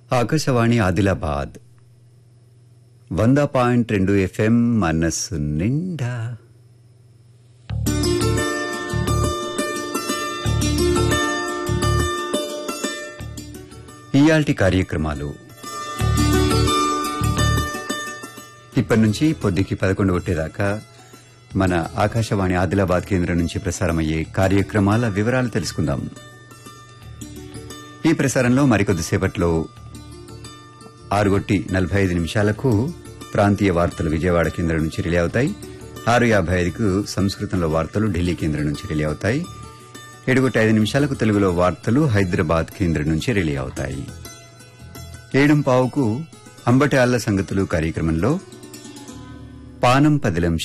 ఆకాశవాణి ఆదిలాబాద్ వంద పాయింట్ రెండు ఎఫ్ఎం మనస్సు నిండా ఇయాల్టి కార్యక్రమాలు ఇప్పటి నుంచి పొద్దుకి పదకొండు కొట్టేదాకా మన ఆకాశవాణి ఆదిలాబాద్ కేంద్రం నుంచి ప్రసారమయ్యే కార్యక్రమాల వివరాలు తెలుసుకుందాం ఈ ప్రసారంలో మరికొద్దిసేపట్లో ఆరుగొట్టి నలభై ఐదు నిమిషాలకు ప్రాంతీయ వార్తలు విజయవాడ కేంద్రం నుంచి రిలే అవుతాయి ఆరు యాభై ఐదుకు సంస్కృతంలో వార్తలు ఢిల్లీ కేంద్రం నుంచి రిలే అవుతాయి ఏడుగొట్టి ఐదు నిమిషాలకు తెలుగులో వార్తలు హైదరాబాద్ కేంద్రం నుంచి రిలే అవుతాయి ఏడుం పావుకు అంబటి ఆళ్ల సంగతులు కార్యక్రమంలో పానం పదిలం